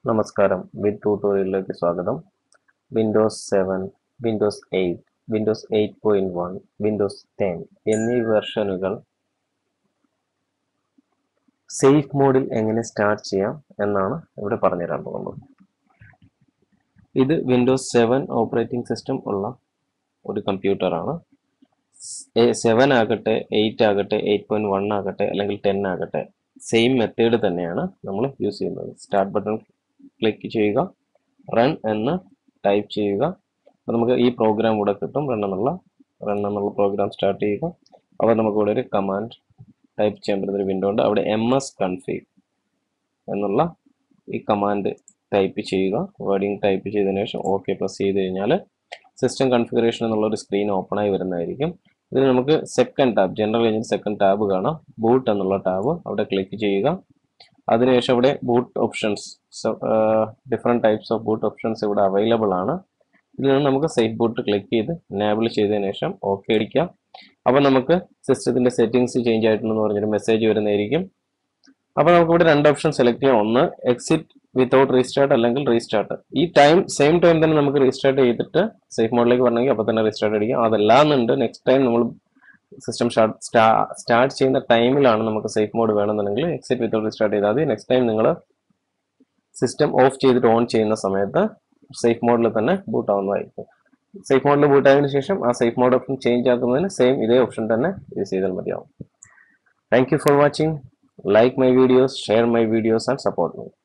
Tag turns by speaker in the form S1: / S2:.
S1: നമസ്കാരം ബിറ്റ് ട്യൂട്ടോറിയലിലേക്ക് സ്വാഗതം Windows seven Windows eight Windows eight point one Windows ten എന്നീ വെർഷനുകൾ സേഫ് മോഡിൽ എങ്ങനെ സ്റ്റാർട്ട് ചെയ്യാം എന്നാണ് ഇവിടെ പറഞ്ഞുതരാൻ പോകുന്നത് ഇത് വിൻഡോസ് സെവൻ ഓപ്പറേറ്റിംഗ് സിസ്റ്റം ഉള്ള ഒരു കമ്പ്യൂട്ടറാണ് സെവൻ ആകട്ടെ എയ്റ്റ് ആകട്ടെ എയ്റ്റ് പോയിൻറ്റ് വൺ ആകട്ടെ അല്ലെങ്കിൽ ടെൻ ആകട്ടെ സെയിം മെത്തേഡ് തന്നെയാണ് നമ്മൾ യൂസ് ചെയ്യുന്നത് സ്റ്റാർട്ട് ബട്ടൺ ക്ലിക്ക് ചെയ്യുക റൺ എന്ന് ടൈപ്പ് ചെയ്യുക അപ്പോൾ നമുക്ക് ഈ പ്രോഗ്രാം കൂടെ കിട്ടും റൺ എന്നുള്ള റൺ എന്നുള്ള പ്രോഗ്രാം സ്റ്റാർട്ട് ചെയ്യുക അപ്പോൾ നമുക്ക് ഇവിടെ ഒരു കമാൻഡ് ടൈപ്പ് ചെയ്യാൻ പറ്റുന്ന ഒരു വിൻഡോ ഉണ്ട് അവിടെ എം എസ് കൺഫിഗ് എന്നുള്ള ഈ കമാൻഡ് ടൈപ്പ് ചെയ്യുക വേർഡിങ് ടൈപ്പ് ചെയ്തതിനു ശേഷം ഓക്കെ പ്രസ് ചെയ്ത് കഴിഞ്ഞാൽ സിസ്റ്റം കൺഫിഗറേഷൻ എന്നുള്ള ഒരു സ്ക്രീൻ ഓപ്പൺ ആയി വരുന്നതായിരിക്കും ഇതിൽ നമുക്ക് സെക്കൻഡ് ടാബ് ജനറൽ കഴിഞ്ഞ് സെക്കൻഡ് ടാബ് കാണാം ബൂട്ട് എന്നുള്ള ടാബ് അവിടെ ക്ലിക്ക് ചെയ്യുക അതിനുശേഷം ഇവിടെ boot options different types of boot options ഇവിടെ അവൈലബിൾ ആണ് ഇതിൽ നിന്ന് നമുക്ക് സേഫ് ബൂട്ട് ക്ലിക്ക് ചെയ്ത് എനേബിൾ ചെയ്തതിനു ശേഷം ഓക്കെ അടിക്കാം അപ്പോൾ നമുക്ക് സിസ്റ്റത്തിൻ്റെ സെറ്റിങ്സ് ചേഞ്ച് ആയിട്ടുണ്ടെന്ന് പറഞ്ഞൊരു മെസ്സേജ് വരുന്നതായിരിക്കും അപ്പോൾ നമുക്ക് ഇവിടെ രണ്ട് ഓപ്ഷൻ സെലക്ട് ചെയ്യാം ഒന്ന് എക്സിറ്റ് വിത്തൗട്ട് റീസ്റ്റാർട്ട് അല്ലെങ്കിൽ റീസ്റ്റാർട്ട് ഈ ടൈം സെയിം ടൈം തന്നെ നമുക്ക് റീസ്റ്റാർട്ട് ചെയ്തിട്ട് സേഫ് മോഡിലേക്ക് വരണമെങ്കിൽ അപ്പോൾ തന്നെ റീസ്റ്റാർട്ട് അടിക്കാം അതല്ലാന്നുണ്ട് നെക്സ്റ്റ് ടൈം നമ്മൾ സിസ്റ്റം സ്റ്റാർട്ട് ചെയ്യുന്ന ടൈമിലാണ് നമുക്ക് സേഫ് മോഡ് വേണമെന്നുണ്ടെങ്കിൽ എക്സിറ്റ് വിത്തൗട്ട് റീസ്റ്റാർട്ട് ചെയ്താൽ മതി നെക്സ്റ്റ് ടൈം നിങ്ങൾ സിസ്റ്റം ഓഫ് ചെയ്തിട്ട് ഓൺ ചെയ്യുന്ന സമയത്ത് സേഫ് മോഡിൽ തന്നെ ബൂട്ട് ആവുന്നതായിരിക്കും സേഫ് മോഡിൽ ബൂട്ട് ആയതിനു ശേഷം ആ സേഫ് മോഡ് ഓപ്ഷൻ ചേഞ്ച് ആക്കുന്നതിന് സെയിം ഇതേ ഓപ്ഷൻ തന്നെ യൂസ് ചെയ്താൽ മതിയാവും thank you for watching like my videos share my videos and support me